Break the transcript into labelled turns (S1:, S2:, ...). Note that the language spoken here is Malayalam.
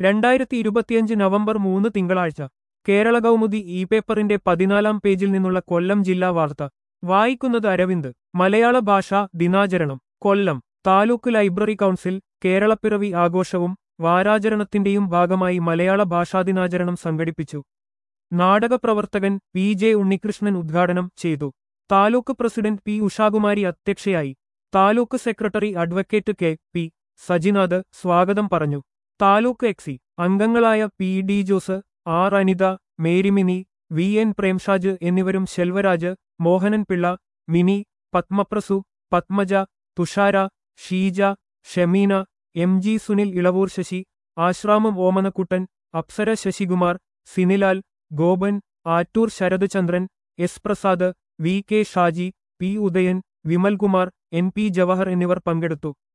S1: രണ്ടായിരത്തി ഇരുപത്തിയഞ്ച് നവംബർ മൂന്ന് തിങ്കളാഴ്ച കേരള കൗമുദി ഇ പേപ്പറിന്റെ പതിനാലാം പേജിൽ നിന്നുള്ള കൊല്ലം ജില്ലാ വാർത്ത വായിക്കുന്നത് അരവിന്ദ് മലയാള ഭാഷാ ദിനാചരണം കൊല്ലം താലൂക്ക് ലൈബ്രറി കൗൺസിൽ കേരളപ്പിറവി ആഘോഷവും വാരാചരണത്തിന്റെയും ഭാഗമായി മലയാള ഭാഷാദിനാചരണം സംഘടിപ്പിച്ചു നാടകപ്രവർത്തകൻ പി ജെ ഉണ്ണികൃഷ്ണൻ ഉദ്ഘാടനം ചെയ്തു താലൂക്ക് പ്രസിഡന്റ് പി ഉഷാകുമാരി അധ്യക്ഷയായി taluk secretary advocate K P Sajinath സ്വാഗതം പറഞ്ഞു താലൂക്ക് എക്സി അംഗങ്ങളായ P D Jose R Anitha Marymini V N Premshaj എന്നിവരും Selvaraj Mohanan Pillai Mini Padmaprasu Padmaja Thushara Sheeja Shameena M G Sunil Elavoor Sasi Asramam Omanakuttan Apsara Sasikumar Sinilal Gopan Attoor Sarathchandran S Prasad V K Shaji P Udayan Vimalkumar N P Jawahar എന്നിവർ പങ്കെടുത്തു